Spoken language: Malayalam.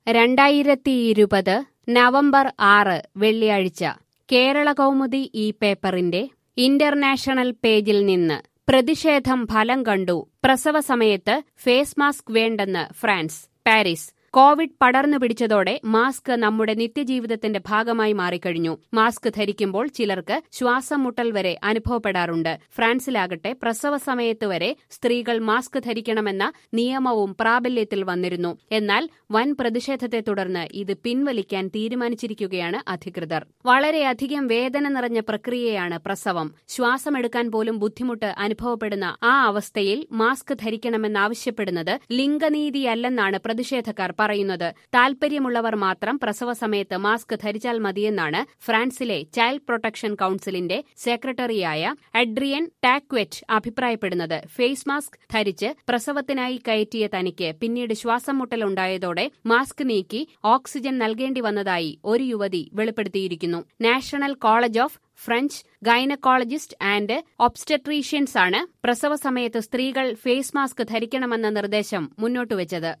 രണ്ടായിരത്തിയിരുപത് നവംബർ ആറ് വെള്ളിയാഴ്ച കേരള കൗമുദി ഈ പേപ്പറിന്റെ ഇന്റർനാഷണൽ പേജിൽ നിന്ന് പ്രതിഷേധം ഫലം കണ്ടു പ്രസവ സമയത്ത് ഫേസ് മാസ്ക് വേണ്ടെന്ന് ഫ്രാൻസ് പാരീസ് കോവിഡ് പടർന്നു പിടിച്ചതോടെ മാസ്ക് നമ്മുടെ നിത്യജീവിതത്തിന്റെ ഭാഗമായി മാറിക്കഴിഞ്ഞു മാസ്ക് ധരിക്കുമ്പോൾ ചിലർക്ക് ശ്വാസം മുട്ടൽ വരെ അനുഭവപ്പെടാറുണ്ട് ഫ്രാൻസിലാകട്ടെ പ്രസവ സമയത്ത് വരെ സ്ത്രീകൾ മാസ്ക് ധരിക്കണമെന്ന നിയമവും പ്രാബല്യത്തിൽ വന്നിരുന്നു എന്നാൽ വൻ പ്രതിഷേധത്തെ തുടർന്ന് ഇത് പിൻവലിക്കാൻ തീരുമാനിച്ചിരിക്കുകയാണ് അധികൃതർ വളരെയധികം വേദന നിറഞ്ഞ പ്രക്രിയയാണ് പ്രസവം ശ്വാസമെടുക്കാൻ പോലും ബുദ്ധിമുട്ട് അനുഭവപ്പെടുന്ന ആ അവസ്ഥയിൽ മാസ്ക് ധരിക്കണമെന്നാവശ്യപ്പെടുന്നത് ലിംഗനീതിയല്ലെന്നാണ് പ്രതിഷേധക്കാർ പറയുന്നത് താൽപര്യമുള്ളവർ മാത്രം പ്രസവ സമയത്ത് മാസ്ക് ധരിച്ചാൽ മതിയെന്നാണ് ഫ്രാൻസിലെ ചൈൽഡ് പ്രൊട്ടക്ഷൻ കൌൺസിലിന്റെ സെക്രട്ടറിയായ അഡ്രിയൻ ടാക്വെറ്റ് അഭിപ്രായപ്പെടുന്നത് ഫേസ് മാസ്ക് ധരിച്ച് പ്രസവത്തിനായി കയറ്റിയ തനിക്ക് പിന്നീട് ശ്വാസം മുട്ടലുണ്ടായതോടെ മാസ്ക് നീക്കി ഓക്സിജൻ നൽകേണ്ടി വന്നതായി ഒരു യുവതി വെളിപ്പെടുത്തിയിരിക്കുന്നു national college of French gynaecologist and obstetricians ആണ് പ്രസവ സമയത്ത് സ്ത്രീകൾ ഫേസ് മാസ്ക് ധരിക്കണമെന്ന നിർദ്ദേശം മുന്നോട്ടുവച്ചത്